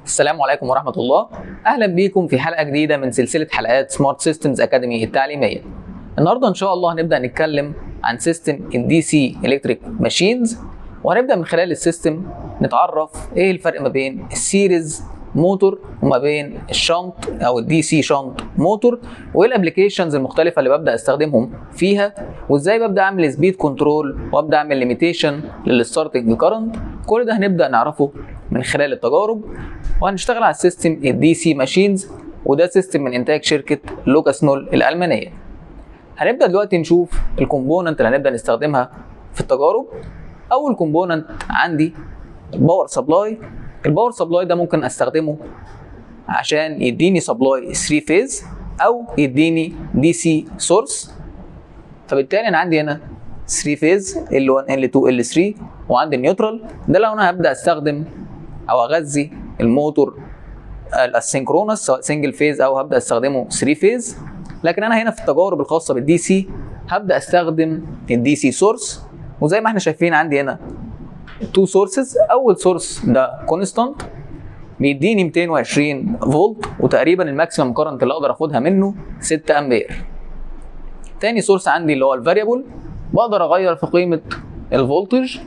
السلام عليكم ورحمة الله أهلا بيكم في حلقة جديدة من سلسلة حلقات سمارت سيستمز أكاديمي التعليمية النهاردة إن شاء الله هنبدأ نتكلم عن سيستم الدي سي إلكتريك ماشينز وهنبدأ من خلال السيستم نتعرف إيه الفرق ما بين السيريز موتور وما بين الشنط او الدي سي شنط موتور وايه الابلكيشنز المختلفه اللي ببدا استخدمهم فيها وازاي ببدا اعمل سبيد كنترول وابدا اعمل ليميتيشن للستارتنج كارنت كل ده هنبدا نعرفه من خلال التجارب وهنشتغل على السيستم الدي سي ماشينز وده سيستم من انتاج شركه لوكاسنول الالمانيه هنبدا دلوقتي نشوف الكومبوننت اللي هنبدا نستخدمها في التجارب اول كومبوننت عندي باور سبلاي الباور سبلاي ده ممكن استخدمه عشان يديني سبلاي 3 فيز او يديني دي سي سورس فبالتالي انا عندي هنا 3 فيز L1 L2 L3 وعندي النيوترال ده لو انا هبدا استخدم او اغذي الموتور السينكرونس سواء سنجل فيز او هبدا استخدمه 3 فيز لكن انا هنا في التجارب الخاصه بالدي سي هبدا استخدم الدي سي سورس وزي ما احنا شايفين عندي هنا تو سورسز اول سورس ده كونستانت بيديني 220 فولت وتقريبا الماكسيمم كارنت اللي اقدر اخدها منه 6 امبير تاني سورس عندي اللي هو الفاريبل بقدر اغير في قيمه الفولتج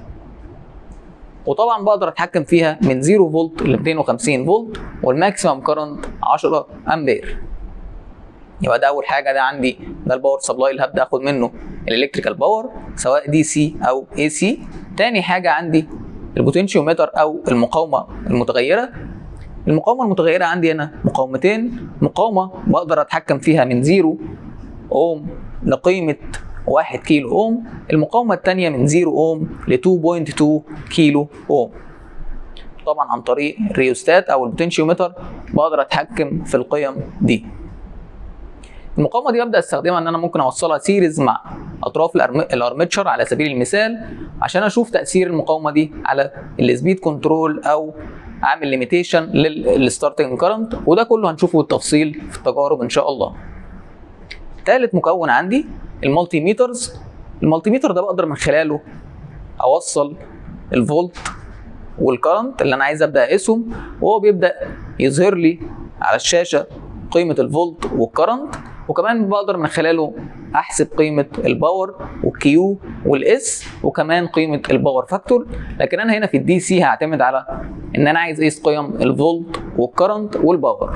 وطبعا بقدر اتحكم فيها من 0 فولت ل 250 فولت والماكسيمم كارنت 10 امبير يبقى ده اول حاجه ده عندي ده الباور سبلاي اللي هبدا اخد منه الالكتريكال باور سواء دي سي او اي سي تاني حاجه عندي البوتنشيومتر او المقاومه المتغيره المقاومه المتغيره عندي هنا مقاومتين مقاومه بقدر اتحكم فيها من 0 اوم لقيمه 1 كيلو اوم المقاومه الثانيه من 0 اوم ل 2.2 كيلو اوم طبعا عن طريق الريوستات او البوتنشيومتر بقدر اتحكم في القيم دي المقاومه دي ببدا استخدمها ان انا ممكن اوصلها سيريز مع اطراف الارمتشر على سبيل المثال عشان اشوف تاثير المقاومه دي على السبيد كنترول او اعمل ليميتيشن للستارتنج كارنت وده كله هنشوفه بالتفصيل في التجارب ان شاء الله ثالث مكون عندي المالتي ميترز المالتي ميتر ده بقدر من خلاله اوصل الفولت والكرنت اللي انا عايز ابدا اقيسهم وهو بيبدا يظهر لي على الشاشه قيمه الفولت والكرنت وكمان بقدر من خلاله احسب قيمه الباور والكيو والاس وكمان قيمه الباور فاكتور لكن انا هنا في الدي سي هعتمد على ان انا عايز اقيس قيم الفولت والكرنت والباور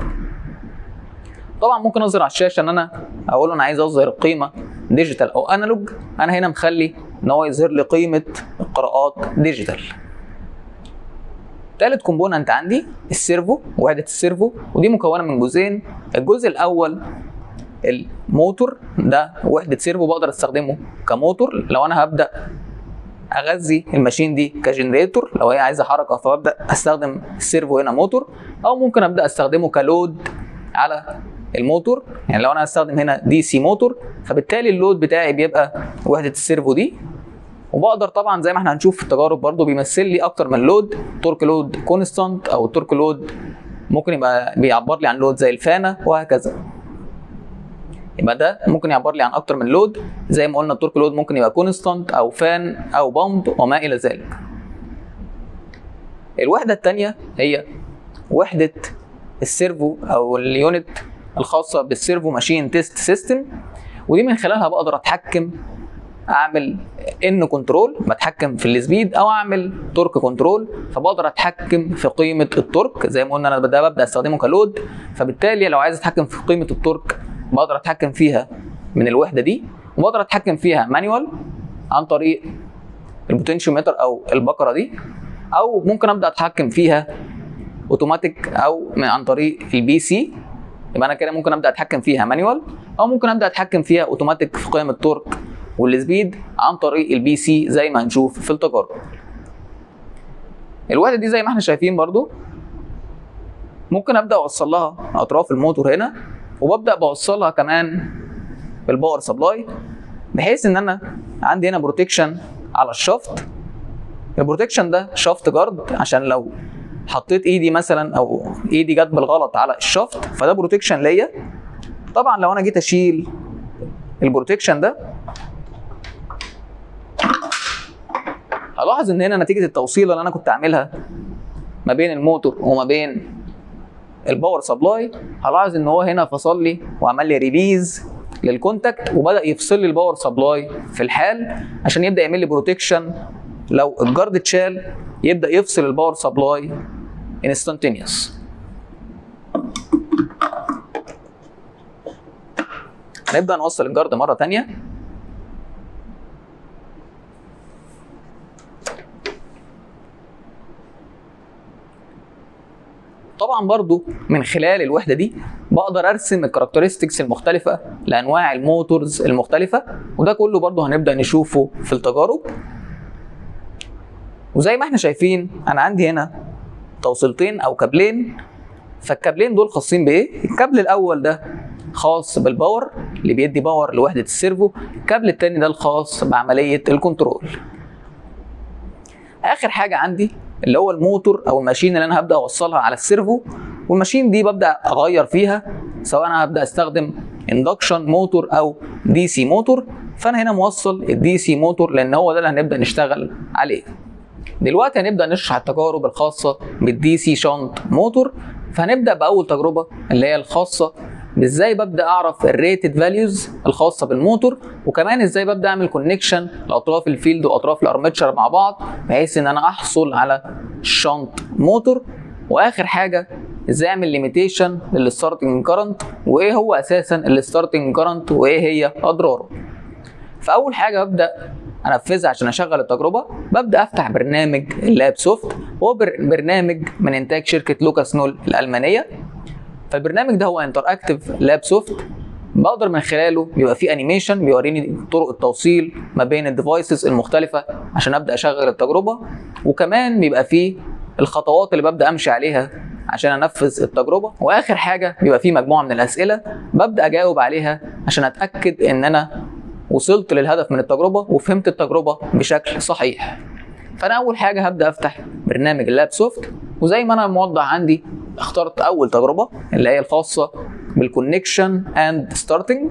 طبعا ممكن اظهر على الشاشه ان انا اقول له انا عايز اظهر القيمه ديجيتال او انالوج انا هنا مخلي ان هو يظهر لي قيمه القراءات ديجيتال تالت كومبوننت عندي السيرفو وحده السيرفو ودي مكونه من جزئين الجزء الاول الموتور ده وحده سيرفو بقدر استخدمه كموتور لو انا هبدا اغذي الماشين دي كجنريتور لو هي عايزه حركه فببدا استخدم السيرفو هنا موتور او ممكن ابدا استخدمه كلود على الموتور يعني لو انا هستخدم هنا دي سي موتور فبالتالي اللود بتاعي بيبقى وحده السيرفو دي وبقدر طبعا زي ما احنا هنشوف في التجارب برضو بيمثل لي اكتر من لود تورك لود كونستانت او تورك لود ممكن يبقى بيعبر لي عن لود زي الفانه وهكذا يبقى ده ممكن يعبر لي عن اكتر من لود زي ما قلنا التورك لود ممكن يبقى كونستانت او فان او بامب وما الى ذلك الوحده الثانيه هي وحده السيرفو او اليونت الخاصه بالسيرفو ماشين تيست سيستم ودي من خلالها بقدر اتحكم اعمل ان كنترول بتحكم في السبيد او اعمل تورك كنترول فبقدر اتحكم في قيمه التورك زي ما قلنا انا ده ببدا استخدمه كلود فبالتالي لو عايز اتحكم في قيمه التورك بقدر اتحكم فيها من الوحده دي وبقدر اتحكم فيها مانيوال عن طريق البوتنشيومتر او البقره دي او ممكن ابدا اتحكم فيها اوتوماتيك او من عن طريق البي سي يبقى انا كده ممكن ابدا اتحكم فيها مانيوال او ممكن ابدا اتحكم فيها اوتوماتيك في قيم التورك والسبيد عن طريق البي سي زي ما هنشوف في التجارب الوحده دي زي ما احنا شايفين برضو ممكن ابدا اوصل لها اطراف الموتور هنا وببدا بوصلها كمان بالباور سبلاي بحيث ان انا عندي هنا بروتكشن على الشافت البروتكشن ده شافت جارد عشان لو حطيت ايدي مثلا او ايدي جت بالغلط على الشافت فده بروتكشن ليا طبعا لو انا جيت اشيل البروتكشن ده هلاحظ ان هنا نتيجه التوصيله اللي انا كنت عاملها ما بين الموتور وما بين الباور سبلاي هلاحظ ان هو هنا فصل لي وعمل لي ريليز للكونتاكت وبدا يفصل لي الباور سبلاي في الحال عشان يبدا يعمل لي بروتكشن لو الجارد اتشال يبدا يفصل الباور سبلاي انستنتينيوس هنبدا نوصل الجارد مره تانية طبعا برضو من خلال الوحده دي بقدر ارسم الكاركترستكس المختلفه لانواع الموتورز المختلفه وده كله برضو هنبدا نشوفه في التجارب وزي ما احنا شايفين انا عندي هنا توصيلتين او كابلين فالكابلين دول خاصين بايه الكابل الاول ده خاص بالباور اللي بيدي باور لوحده السيرفو الكابل التاني ده الخاص بعمليه الكنترول اخر حاجه عندي اللي هو الموتور او الماشين اللي انا هبدا اوصلها على السيرفو والماشين دي ببدا اغير فيها سواء انا هبدا استخدم اندكشن موتور او دي سي موتور فانا هنا موصل الدي سي موتور لان هو ده اللي هنبدا نشتغل عليه دلوقتي هنبدا نشرح التجارب الخاصه بالدي سي شانت موتور فهنبدا باول تجربه اللي هي الخاصه بازاي ببدا اعرف الريتد فاليوز الخاصه بالموتور وكمان ازاي ببدا اعمل كونكشن لاطراف الفيلد واطراف الارمتشر مع بعض بحيث ان انا احصل على شنط موتور واخر حاجه ازاي اعمل ليميتيشن للستارتنج كارنت وايه هو اساسا الستارتنج كارنت وايه هي اضراره فاول حاجه ببدا انفذها عشان اشغل التجربه ببدا افتح برنامج اللاب سوفت هو برنامج من انتاج شركه لوكاس نول الالمانيه فالبرنامج ده هو انتر اكتف لاب سوفت بقدر من خلاله بيبقى فيه انيميشن بيوريني طرق التوصيل ما بين الديفايسز المختلفه عشان ابدا اشغل التجربه وكمان بيبقى فيه الخطوات اللي ببدا امشي عليها عشان انفذ التجربه واخر حاجه بيبقى فيه مجموعه من الاسئله ببدا اجاوب عليها عشان اتاكد ان انا وصلت للهدف من التجربه وفهمت التجربه بشكل صحيح فانا اول حاجه هبدا افتح برنامج اللاب سوفت وزي ما انا موضح عندي اخترت اول تجربه اللي هي الخاصه بالكونكشن اند ستارتنج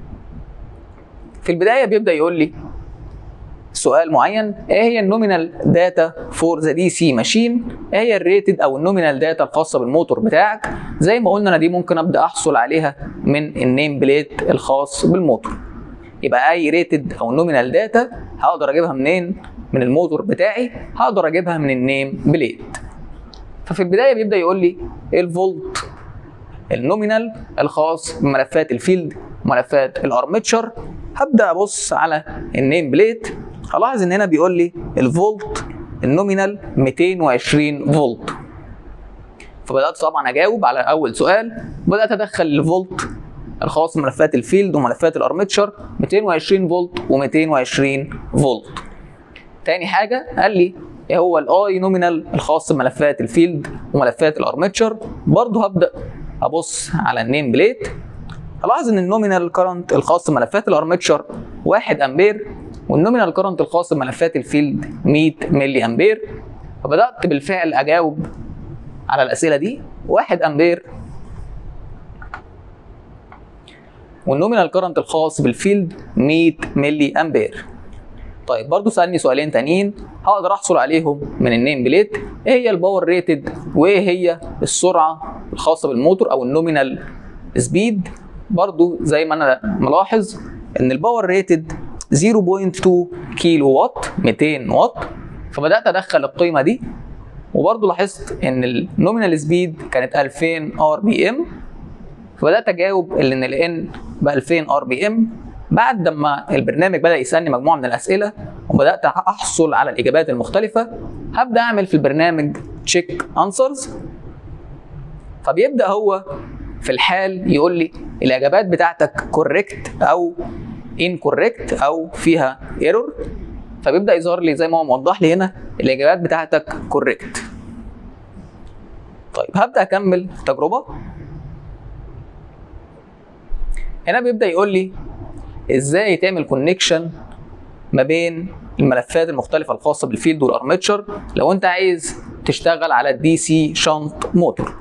في البدايه بيبدا يقول لي سؤال معين ايه هي النومينال داتا فور ذا دي سي ماشين ايه هي الريتد او النومينال داتا الخاصه بالموتور بتاعك زي ما قلنا انا دي ممكن ابدا احصل عليها من النيم بليت الخاص بالموتور يبقى اي ريتد او نومينال داتا هقدر اجيبها منين من الموتور بتاعي هقدر اجيبها من النيم بليت ففي البدايه بيبدا يقول لي الفولت النومينال الخاص بملفات الفيلد وملفات الارمتشر هبدا ابص على النيم بليت هلاحظ ان هنا بيقول لي الفولت النومينال 220 فولت فبدات طبعا اجاوب على اول سؤال بدات ادخل الفولت الخاص بملفات الفيلد وملفات الارمتشر 220 فولت و220 فولت تاني حاجه قال لي ايه هو الاي نومينال الخاص بملفات الفيلد وملفات الارمتشر برضه هبدا ابص على النيم بليت هلاحظ ان النومينال كارنت الخاص بملفات الارمتشر 1 امبير والنومينال كارنت الخاص بملفات الفيلد 100 ملي امبير فبدات بالفعل اجاوب على الاسئله دي 1 امبير والنومينال كارنت الخاص بالفيلد 100 ملي امبير طيب برضو سالني سؤالين تانيين هقدر احصل عليهم من النيم بليت ايه هي الباور ريتد وايه هي السرعه الخاصه بالموتور او النومينال سبيد برضو زي ما انا ملاحظ ان الباور ريتد 0.2 كيلو وات 200 واط فبدات ادخل القيمه دي وبرضو لاحظت ان النومينال سبيد كانت 2000 ار بي ام فبدات اجاوب ان الان ب 2000 ار بي ام بعد ما البرنامج بدا يسالني مجموعه من الاسئله وبدات احصل على الاجابات المختلفه هبدا اعمل في البرنامج تشيك انسرز فبيبدا هو في الحال يقول لي الاجابات بتاعتك كوريكت او انكوريكت او فيها ايرور فبيبدا يظهر لي زي ما هو موضح لي هنا الاجابات بتاعتك كوريكت طيب هبدا اكمل التجربه هنا بيبدا يقول لي ازاي تعمل كونكشن ما بين الملفات المختلفه الخاصه بالفيلد والارمتشر لو انت عايز تشتغل على الدي سي شنط موتور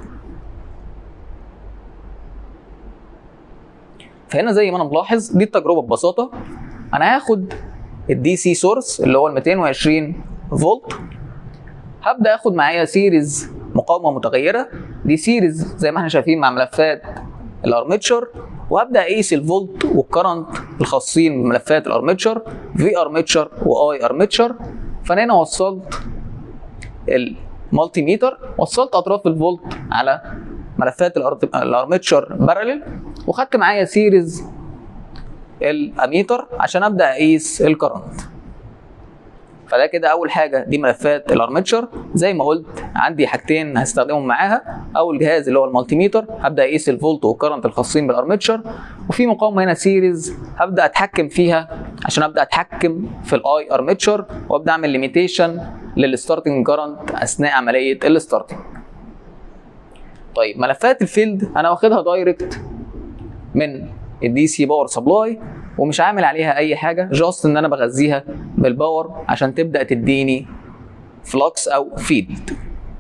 فهنا زي ما انا ملاحظ دي التجربه ببساطه انا هاخد الدي سي سورس اللي هو ال 220 فولت هبدا اخد معايا سيريز مقاومه متغيره دي سيريز زي ما احنا شايفين مع ملفات الارمتشر وابدا اقيس الفولت والكرنت الخاصين بملفات الارمتشر في ارمتشر واي ارمتشر فانا هنا وصلت المالتي ميتر وصلت اطراف الفولت على ملفات الارمتشر بارلل وخدت معايا سيريز الاميتر عشان ابدا اقيس الكرنت فده كده اول حاجه دي ملفات الارمتشر زي ما قلت عندي حاجتين هستخدمهم معاها اول جهاز اللي هو المالتي ميتر هبدا اقيس الفولت والكرنت الخاصين بالارمتشر وفي مقاومه هنا سيريز هبدا اتحكم فيها عشان ابدا اتحكم في الاي ارمتشر وابدا اعمل ليميتيشن للستارتنج كرنت اثناء عمليه الستارتنج طيب ملفات الفيلد انا واخدها دايركت من الدي سي باور سبلاي ومش عامل عليها اي حاجه جاست ان انا بغذيها بالباور عشان تبدا تديني فلكس او فيلد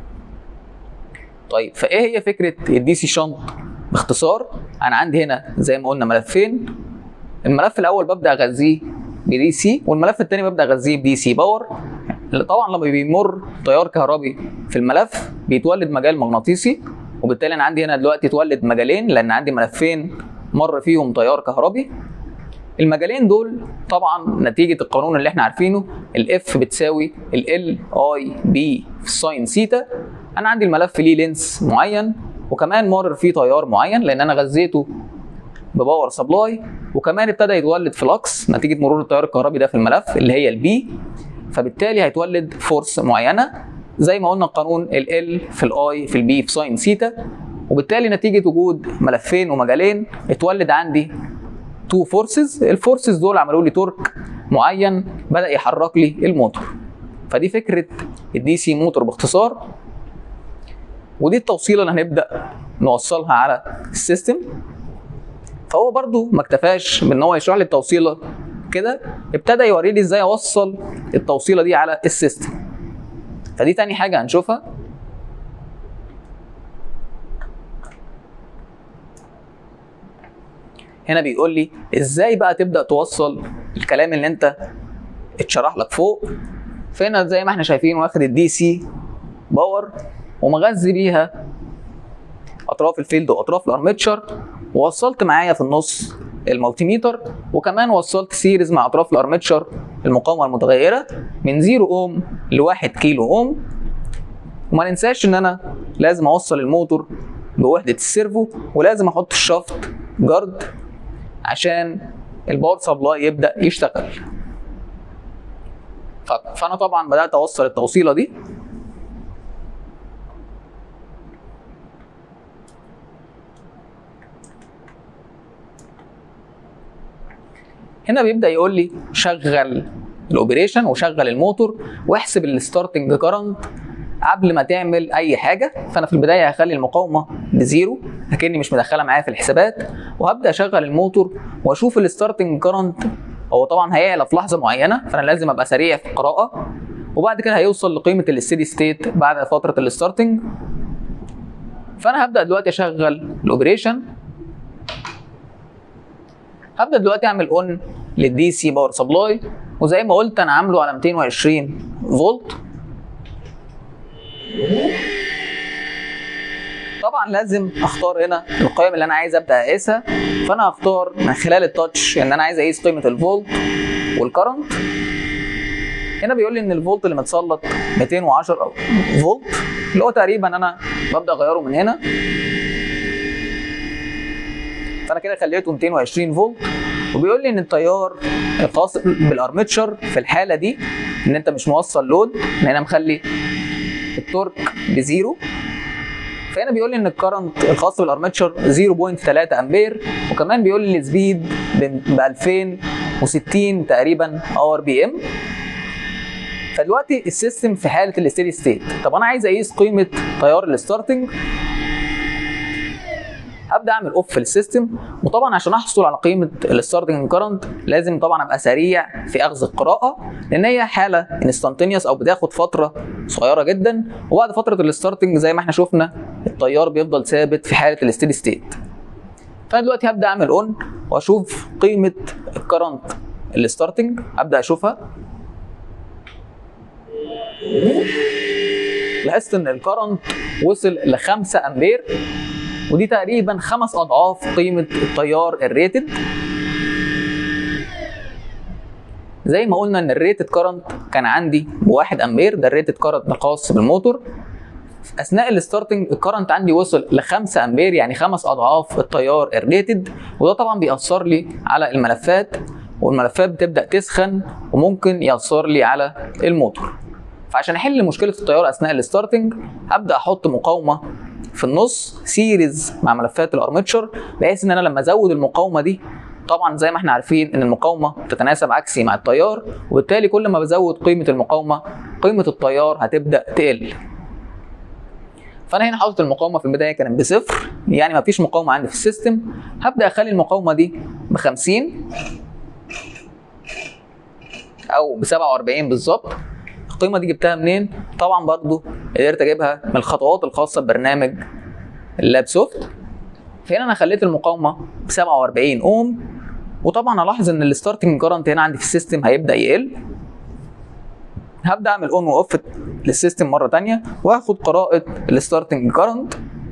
طيب فايه هي فكره الدي سي شنط باختصار انا عندي هنا زي ما قلنا ملفين الملف الاول ببدا اغذيه بدي سي والملف الثاني ببدا اغذيه بدي سي باور طبعا لما بيمر تيار كهربي في الملف بيتولد مجال مغناطيسي وبالتالي انا عندي هنا دلوقتي اتولد مجالين لان عندي ملفين مر فيهم تيار كهربي المجالين دول طبعا نتيجة القانون اللي احنا عارفينه الاف بتساوي ال اي بي في ساين سيتا انا عندي الملف ليه لينس معين وكمان مر فيه تيار معين لان انا غذيته بباور سبلاي وكمان ابتدى يتولد فلكس نتيجة مرور التيار الكهربي ده في الملف اللي هي البي فبالتالي هيتولد فورس معينة زي ما قلنا القانون ال ال في الاي في البي في ساين سيتا وبالتالي نتيجة وجود ملفين ومجالين اتولد عندي تو فورسز الفورسز دول عملوا لي تورك معين بدا يحرك لي الموتور فدي فكره الدي سي موتور باختصار ودي التوصيله اللي هنبدا نوصلها على السيستم فهو برضو ما اكتفاش بان هو يشرح لي التوصيله كده ابتدى يوري لي ازاي اوصل التوصيله دي على السيستم فدي تاني حاجه هنشوفها هنا بيقول لي ازاي بقى تبدا توصل الكلام اللي انت اتشرح لك فوق فهنا زي ما احنا شايفين واخد الدي سي باور ومغذي بيها اطراف الفيلد واطراف الارمتشر ووصلت معايا في النص المالتيميتر وكمان وصلت سيريز مع اطراف الارمتشر المقاومه المتغيره من 0 اوم ل 1 كيلو اوم وما ننساش ان انا لازم اوصل الموتور بوحده السيرفو ولازم احط الشافت جارد عشان الباور سبلاي يبدا يشتغل فانا طبعا بدات اوصل التوصيله دي هنا بيبدا يقول لي شغل الاوبريشن وشغل الموتور واحسب الستارتنج كرنت قبل ما تعمل اي حاجه فانا في البدايه هخلي المقاومه بزيرو لكني مش مدخلها معايا في الحسابات وهبدا اشغل الموتور واشوف الستارتنج كرنت هو طبعا هيعلى في لحظه معينه فانا لازم ابقى سريع في القراءه وبعد كده هيوصل لقيمه الستيدي ستيت بعد فتره الستارتنج فانا هبدا دلوقتي اشغل الاوبريشن هبدا دلوقتي اعمل اون للدي سي باور سبلاي وزي ما قلت انا عامله على 220 فولت طبعا لازم اختار هنا القيم اللي انا عايز ابدا اقيسها فانا هختار من خلال التاتش ان انا عايز اقيس قيمه الفولت والكرنت هنا بيقول لي ان الفولت اللي متسلط 210 فولت اللي هو تقريبا انا ببدا اغيره من هنا فانا كده خليته 220 فولت وبيقول لي ان التيار الخاص بالارمتشر في الحاله دي ان انت مش موصل لود ان هنا مخلي التورك بزيرو فهنا بيقول لي ان الكرنت الخاص بالارمتشر 0.3 امبير وكمان بيقول لي السبيد ب 2060 تقريبا ار بي ام فدلوقتي السيستم في حاله الاستيدي ستيت طب انا عايز اقيس قيمه تيار الستارتنج هبدا اعمل اوف في السيستم وطبعا عشان احصل على قيمه الستارتنج كرنت لازم طبعا ابقى سريع في اخذ القراءه لان هي حاله انستانتينيوس او بتاخد فتره صغيره جدا وبعد فتره الستارتنج زي ما احنا شفنا التيار بيفضل ثابت في حاله الاستيدي ستيت فانا دلوقتي هبدا اعمل اون واشوف قيمه الكرنت الستارتنج ابدا اشوفها لاحظت ان الكرنت وصل ل 5 امبير ودي تقريبا خمس اضعاف قيمه التيار الريتد زي ما قلنا ان الريتد كرنت كان عندي ب 1 امبير ده الريتد كرنت الخاص بالموتور اثناء الستارتنج الكرنت عندي وصل ل 5 امبير يعني خمس اضعاف التيار الريتد وده طبعا بيأثر لي على الملفات والملفات بتبدا تسخن وممكن يأثر لي على الموتور فعشان احل مشكله التيار اثناء الستارتنج هبدا احط مقاومه في النص سيريز مع ملفات الارمتشر بحيث ان انا لما ازود المقاومه دي طبعا زي ما احنا عارفين ان المقاومه تتناسب عكسي مع التيار وبالتالي كل ما بزود قيمه المقاومه قيمه التيار هتبدا تقل فانا هنا حاطط المقاومه في البدايه كانت بصفر يعني ما فيش مقاومه عندي في السيستم هبدا اخلي المقاومه دي ب 50 او ب 47 بالظبط القيمه دي جبتها منين طبعا برضو قدرت اجيبها من الخطوات الخاصه ببرنامج اللاب سوفت فهنا انا خليت المقاومه ب 47 اوم وطبعا هلاحظ ان الستارتنج كرنت هنا عندي في السيستم هيبدا يقل هبدا اعمل اون واوف للسيستم مره ثانيه واخد قراءه الستارتنج كرنت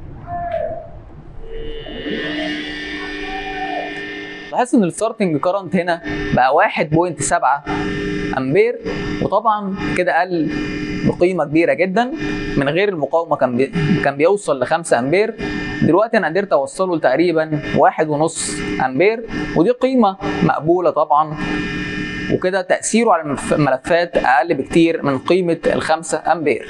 لاحظت ان الستارتنج كرنت هنا بقى 1.7 امبير وطبعا كده قل بقيمه كبيره جدا من غير المقاومه كان بي... كان بيوصل ل 5 امبير دلوقتي انا قدرت اوصله لتقريبا 1.5 امبير ودي قيمه مقبوله طبعا وكده تاثيره على الملفات اقل بكتير من قيمه ال 5 امبير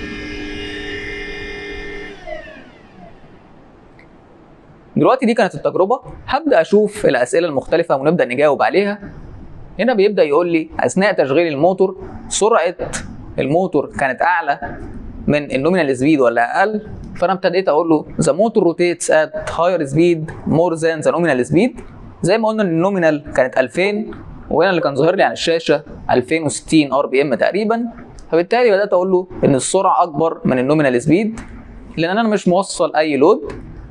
دلوقتي دي كانت التجربه هبدا اشوف الاسئله المختلفه ونبدا نجاوب عليها هنا بيبدا يقول لي اثناء تشغيل الموتور سرعه الموتور كانت اعلى من النومينال سبيد ولا اقل فانا ابتديت اقول له ذا موتور روتيتس ات هاير سبيد مور ذان ذا نومينال سبيد زي ما قلنا ان النومينال كانت 2000 وهنا اللي كان ظاهر لي على الشاشه 2060 ار بي ام تقريبا فبالتالي بدات اقول له ان السرعه اكبر من النومينال سبيد لان انا مش موصل اي لود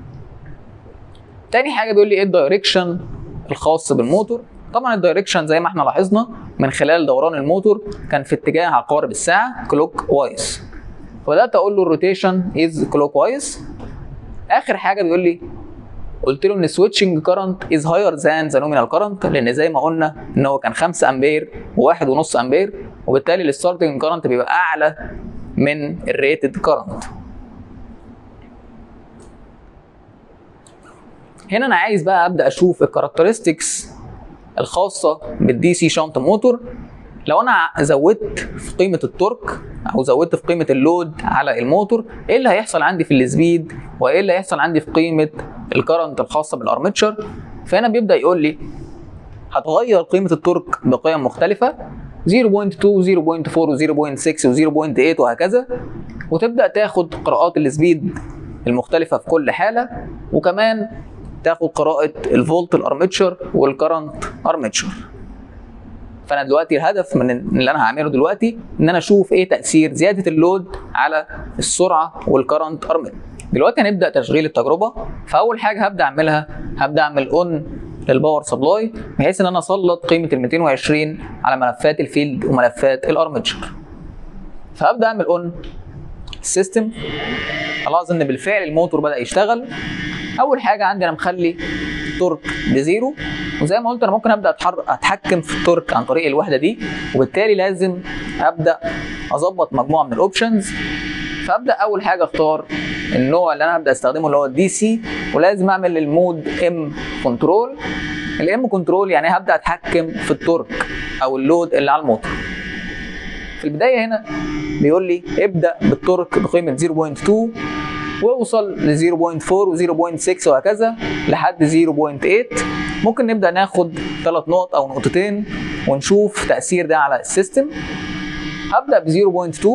تاني حاجه بيقول لي ايه الدايركشن الخاص بالموتور طبعا الدايركشن زي ما احنا لاحظنا من خلال دوران الموتور كان في اتجاه عقارب الساعه كلوك وايز فبدات اقول له الروتيشن از كلوك وايز اخر حاجه بيقول لي قلت له ان سويتشنج كرنت از هاير ذان ذا نومينال كرنت لان زي ما قلنا ان هو كان 5 امبير و1.5 امبير وبالتالي الستارتنج كرنت بيبقى اعلى من الريتد كرنت هنا انا عايز بقى ابدا اشوف الكاركترستكس الخاصه بالدي سي شنط موتور لو انا زودت في قيمه التورك او زودت في قيمه اللود على الموتور ايه اللي هيحصل عندي في السبيد وايه اللي هيحصل عندي في قيمه الكرنت الخاصه بالارمتشر فهنا بيبدا يقول لي هتغير قيمه التورك بقيم مختلفه 0.2 0.4 و0.6 و0.8 وهكذا وتبدا تاخد قراءات السبيد المختلفه في كل حاله وكمان تاخد قراءه الفولت الارمتشر والكرنت ارمتشر فانا دلوقتي الهدف من اللي انا هعمله دلوقتي ان انا اشوف ايه تاثير زياده اللود على السرعه والكرنت ارمتشر دلوقتي هنبدا تشغيل التجربه فاول حاجه هبدا اعملها هبدا اعمل اون للباور سبلاي بحيث ان انا اسلط قيمه ال 220 على ملفات الفيلد وملفات الارمتشر فهبدا اعمل اون السيستم الاحظ ان بالفعل الموتور بدا يشتغل اول حاجه عندي انا مخلي التورك بزيرو وزي ما قلت انا ممكن ابدا اتحكم في التورك عن طريق الوحده دي وبالتالي لازم ابدا اظبط مجموعه من الاوبشنز فابدا اول حاجه اختار النوع اللي انا هبدا استخدمه اللي هو الدي سي ولازم اعمل المود ام كنترول الام كنترول يعني هبدا اتحكم في التورك او اللود اللي على الموتور في البدايه هنا بيقول لي ابدا بالتورك بقيمه 0.2 واوصل ل 0.4 و 0.6 وهكذا لحد 0.8 ممكن نبدا ناخد ثلاث نقط او نقطتين ونشوف تاثير ده على السيستم هبدا ب 0.2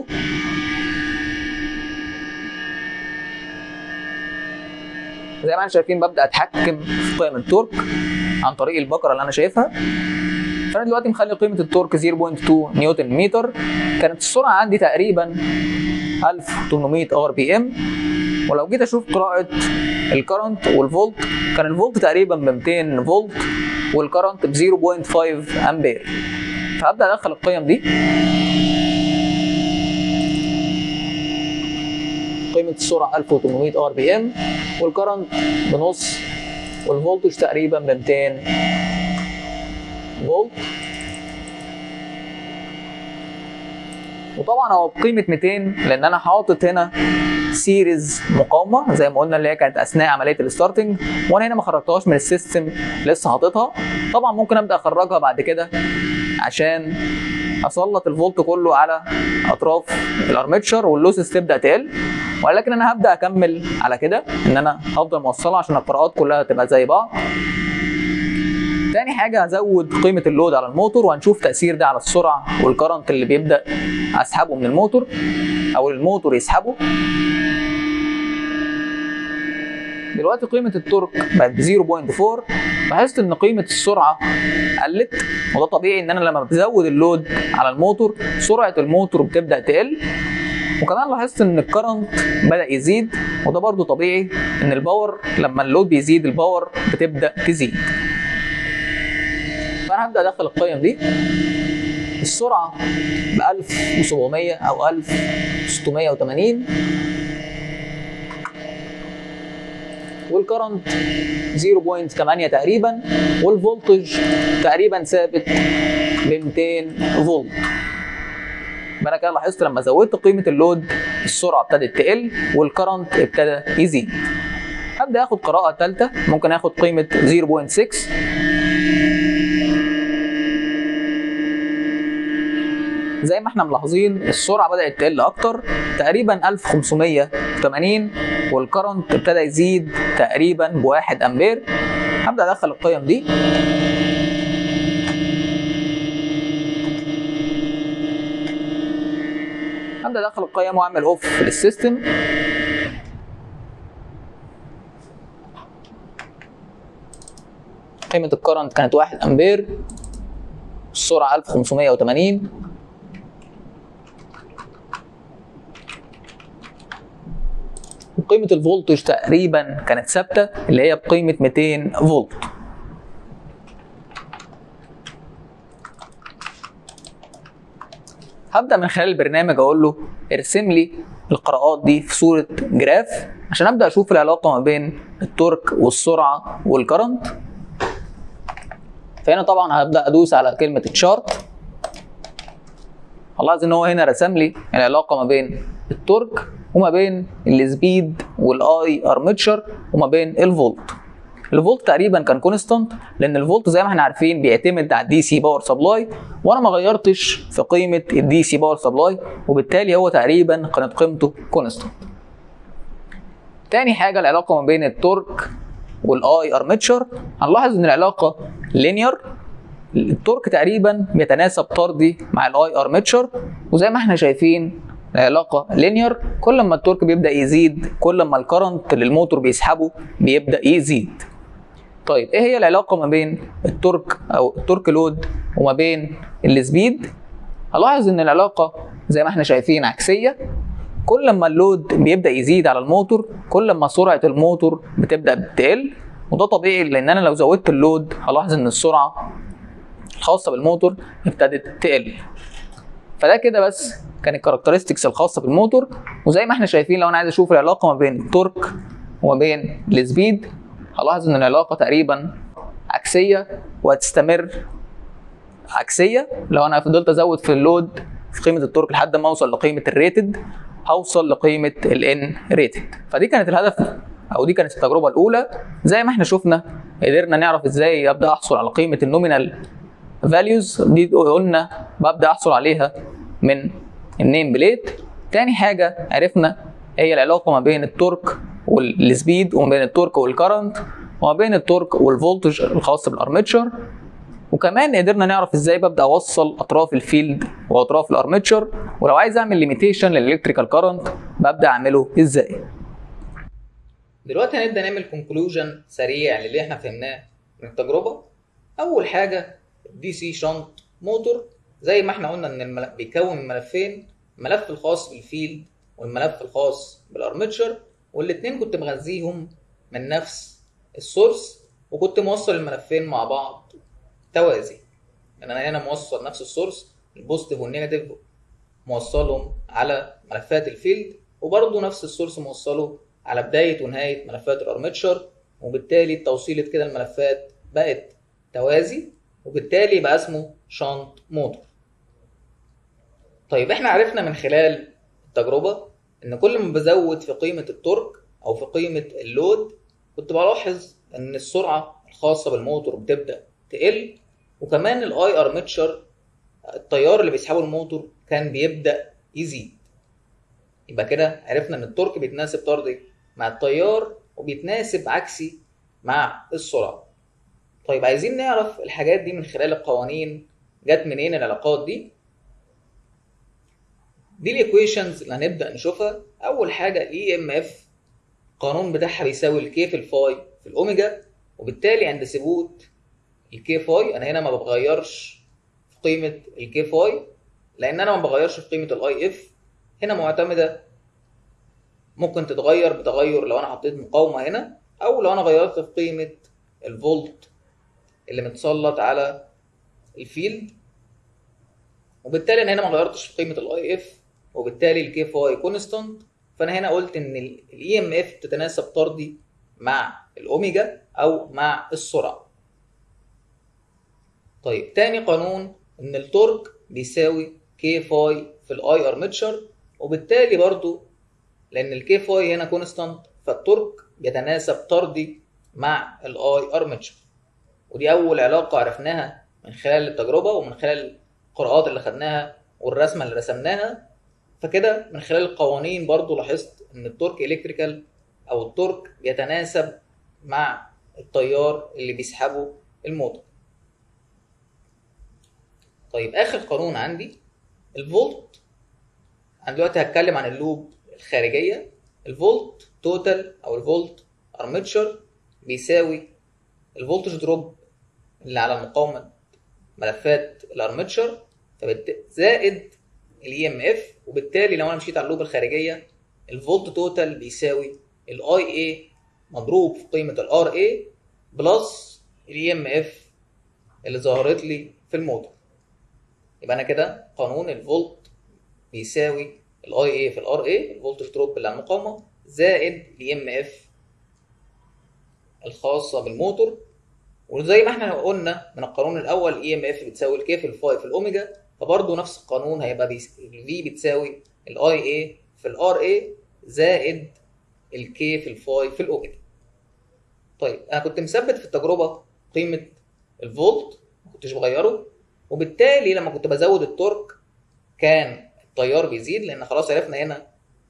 زي ما احنا شايفين ببدا اتحكم في قيم التورك عن طريق البكره اللي انا شايفها فانا دلوقتي مخلي قيمه التورك 0.2 نيوتن متر كانت السرعه عندي تقريبا 1800 ار بي ام ولو جيت اشوف قراءه الكرنت والفولت كان الفولت تقريبا ب 200 فولت والكرنت ب 0.5 امبير فابدا ادخل القيم دي قيمه السرعه 1800 ار بي ام والكرنت بنص والفولتج تقريبا ب 200 فولت وطبعا هو بقيمه 200 لان انا حاطط هنا سيريز مقاومه زي ما قلنا اللي هي كانت اثناء عمليه الستارتنج وانا هنا ما خرجتهاش من السيستم لسه حاططها طبعا ممكن ابدا اخرجها بعد كده عشان اسلط الفولت كله على اطراف الارمتشر واللوسز تبدا تقل ولكن انا هبدا اكمل على كده ان انا هفضل موصلها عشان القراءات كلها تبقى زي بعض تاني حاجة هزود قيمة اللود على الموتور وهنشوف تأثير ده على السرعة والكرنت اللي بيبدأ أسحبه من الموتور أو الموتور يسحبه دلوقتي قيمة التورك بقت ب 0.4 لاحظت إن قيمة السرعة قلت وده طبيعي إن أنا لما بزود اللود على الموتور سرعة الموتور بتبدأ تقل وكمان لاحظت ان الكرنت بدا يزيد وده برضو طبيعي ان الباور لما اللود بيزيد الباور بتبدا تزيد فانا هبدا ادخل القيم دي السرعه ب 1700 او 1680 والكرنت 0.8 تقريبا والفولتج تقريبا ثابت ب 200 فولت يبقى انا كده لاحظت لما زودت قيمه اللود السرعه ابتدت تقل والكرنت ابتدى يزيد هبدا اخد قراءه ثالثه ممكن اخد قيمه 0.6 زي ما احنا ملاحظين السرعه بدات تقل اكتر تقريبا 1580 والكرنت ابتدى يزيد تقريبا بواحد امبير هبدا ادخل القيم دي هبدا ادخل القيم واعمل اوف للسيستم قيمة الكرنت كانت 1 امبير السرعة 1580 وقيمة الفولتج تقريبا كانت ثابتة اللي هي بقيمة 200 فولت هبدا من خلال البرنامج اقول له ارسم لي القراءات دي في صوره جراف عشان ابدا اشوف العلاقه ما بين التورك والسرعه والكرنت فهنا طبعا هبدا ادوس على كلمه تشارت هلاحظ ان هو هنا رسم لي العلاقه ما بين التورك وما بين السبيد والاي ارمتشر وما بين الفولت الفولت تقريبا كان كونستانت لان الفولت زي ما احنا عارفين بيعتمد على الدي سي باور سبلاي وانا ما غيرتش في قيمه الدي سي باور سبلاي وبالتالي هو تقريبا كانت قيمته كونستانت تاني حاجه العلاقه ما بين التورك والاي ارمتشر هنلاحظ ان العلاقه لينير التورك تقريبا بيتناسب طردي مع الاي ارمتشر وزي ما احنا شايفين العلاقه لينير كل ما التورك بيبدا يزيد كل ما الكرنت اللي الموتور بيسحبه بيبدا يزيد طيب ايه هي العلاقه ما بين التورك او التورك لود وما بين السبيد هلاحظ ان العلاقه زي ما احنا شايفين عكسيه كل ما اللود بيبدا يزيد على الموتور كل ما سرعه الموتور بتبدا تقل وده طبيعي لان انا لو زودت اللود هلاحظ ان السرعه الخاصه بالموتور ابتدت تقل فده كده بس كان الكاركترستكس الخاصه بالموتور وزي ما احنا شايفين لو انا عايز اشوف العلاقه ما بين التورك وما بين السبيد هلاحظ ان العلاقه تقريبا عكسيه وهتستمر عكسيه لو انا فضلت ازود في اللود في قيمه التورك لحد ما اوصل لقيمه الريتد هوصل لقيمه الان ريتد فدي كانت الهدف او دي كانت التجربه الاولى زي ما احنا شفنا قدرنا نعرف ازاي ابدا احصل على قيمه النومينال فاليوز دي قلنا ببدا احصل عليها من النيم بليت تاني حاجه عرفنا هي العلاقه ما بين التورك والسبيد وما بين التورك والكرنت وما بين التورك والفولتج الخاص بالارمتشر وكمان قدرنا نعرف ازاي ببدا اوصل اطراف الفيلد واطراف الارمتشر ولو عايز اعمل ليميتيشن للالكتريكال كارنت ببدا اعمله ازاي دلوقتي هنبدا نعمل كونكلوجن سريع للي احنا فهمناه من التجربه اول حاجه دي سي شنط موتور زي ما احنا قلنا ان الملف بيكون من ملفين الملف الخاص بالفيلد والملف الخاص بالارمتشر والاثنين كنت مغذيهم من نفس السورس وكنت موصل الملفين مع بعض توازي يعني انا هنا موصل نفس السورس البوزيتيف والنيجاتيف موصلهم على ملفات الفيلد وبرضه نفس السورس موصله على بداية ونهاية ملفات الارمتشر وبالتالي توصيلة كده الملفات بقت توازي وبالتالي بقى اسمه شنط موتور طيب احنا عرفنا من خلال التجربة ان كل ما بزود في قيمة التورك او في قيمة اللود كنت بلاحظ ان السرعة الخاصة بالموتور بتبدأ تقل وكمان الاي ارمتشر التيار اللي بيسحبه الموتور كان بيبدأ يزيد يبقى كده عرفنا ان التورك بيتناسب طردي مع التيار وبيتناسب عكسي مع السرعة طيب عايزين نعرف الحاجات دي من خلال القوانين جت منين العلاقات دي دي الايكويشنز اللي هنبدا نشوفها اول حاجه الاي ام اف القانون بتاعها بيساوي الكي في الفاي في الاوميجا وبالتالي عند ثبوت الكي فاي انا هنا ما بغيرش في قيمه الكي فاي لان انا ما بغيرش في قيمه الاي اف هنا معتمده ممكن تتغير بتغير لو انا حطيت مقاومه هنا او لو انا غيرت في قيمه الفولت اللي متسلط على الفيلد وبالتالي انا هنا ما غيرتش في قيمه الاي اف وبالتالي الكي فاي كونستانت فانا هنا قلت ان الاي ام اف تتناسب طردي مع الاوميجا او مع السرعه طيب تاني قانون ان التورك بيساوي كي فاي في الاي ارمتشر وبالتالي برضو لان الكي فاي هنا كونستانت فالتورك بيتناسب طردي مع الاي ارمتشر ودي اول علاقه عرفناها من خلال التجربه ومن خلال القراءات اللي خدناها والرسمه اللي رسمناها فكده من خلال القوانين برضو لاحظت ان التورك الكتريكال او التورك بيتناسب مع التيار اللي بيسحبه الموتور طيب اخر قانون عندي الفولت انا دلوقتي هتكلم عن اللوب الخارجيه الفولت توتال او الفولت ارمتشر بيساوي الفولتج دروب اللي على مقاومه ملفات الارمتشر زائد الاي ام اف وبالتالي لو انا مشيت على اللوب الخارجيه الفولت توتال بيساوي الاي اي مضروب في قيمه الار اي بلس الاي ام اف اللي ظهرت لي في الموتور يبقى انا كده قانون الفولت بيساوي الاي اي في الار اي الفولتج دروب اللي على المقاومه زائد الاي ام اف الخاصه بالموتور وزي ما احنا قلنا من القانون الاول اي ام اف بتساوي الكي في الفاي في الاوميجا فبرضه نفس القانون هيبقى بيس... الفي بتساوي الاي اي في الار اي زائد الكي في الفاي في الاوميجا طيب انا كنت مثبت في التجربه قيمه الفولت ما كنتش بغيره وبالتالي لما كنت بزود التورك كان التيار بيزيد لان خلاص عرفنا هنا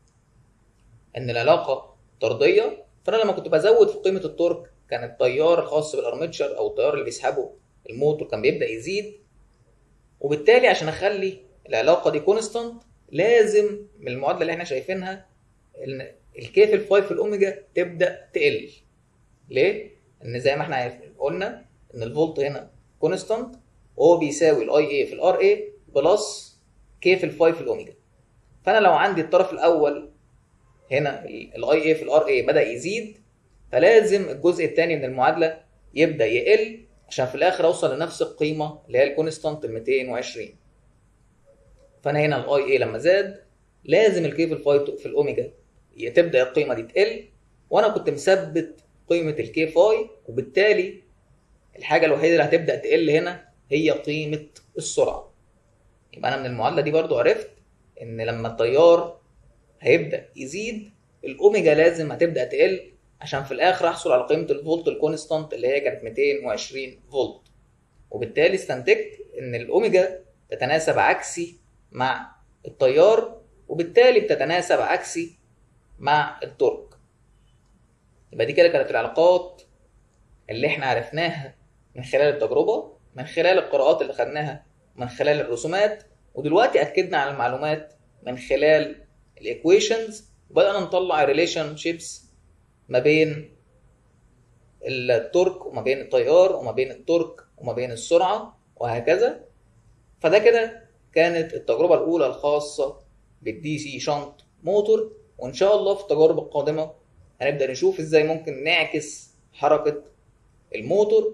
ان العلاقه طرديه فانا لما كنت بزود في قيمه التورك كان التيار الخاص بالارمتشر او التيار اللي بيسحبه الموتور كان بيبدا يزيد وبالتالي عشان اخلي العلاقه دي كونستانت لازم من المعادله اللي احنا شايفينها ان الكي في الفاي في الاوميجا تبدا تقل ليه؟ ان زي ما احنا قلنا ان الفولت هنا كونستانت وهو بيساوي الاي اي في الار اي بلس كي في الفاي في الاوميجا فانا لو عندي الطرف الاول هنا الاي اي في الار اي بدا يزيد فلازم الجزء الثاني من المعادله يبدا يقل عشان في الاخر اوصل لنفس القيمه اللي هي الكونستانت 220 فانا هنا الاي اي لما زاد لازم الكي في الفاي في الاوميجا تبدا القيمه دي تقل وانا كنت مثبت قيمه الكي فاي وبالتالي الحاجه الوحيده اللي هتبدا تقل هنا هي قيمه السرعه يبقى انا من المعادله دي برضو عرفت ان لما التيار هيبدا يزيد الاوميجا لازم هتبدا تقل عشان في الاخر احصل على قيمه الفولت الكونستانت اللي هي كانت 220 فولت وبالتالي استنتجت ان الاوميجا تتناسب عكسي مع التيار وبالتالي بتتناسب عكسي مع التورك يبقى دي كده كانت العلاقات اللي احنا عرفناها من خلال التجربه من خلال القراءات اللي خدناها من خلال الرسومات ودلوقتي اكدنا على المعلومات من خلال الايكويشنز وبدانا نطلع ريليشن شيبس ما بين التورك وما بين التيار وما بين التورك وما بين السرعه وهكذا فده كده كانت التجربه الاولى الخاصه بالدي سي شنط موتور وان شاء الله في التجارب القادمه هنبدا نشوف ازاي ممكن نعكس حركه الموتور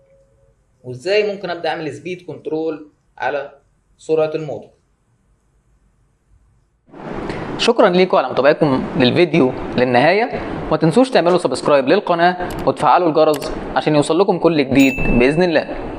وازاي ممكن ابدا اعمل سبيد كنترول على سرعه الموتور شكرا ليكم على متابعتكم للفيديو للنهايه وما تنسوش تعملوا سبسكرايب للقناه وتفعلوا الجرس عشان يوصل لكم كل جديد باذن الله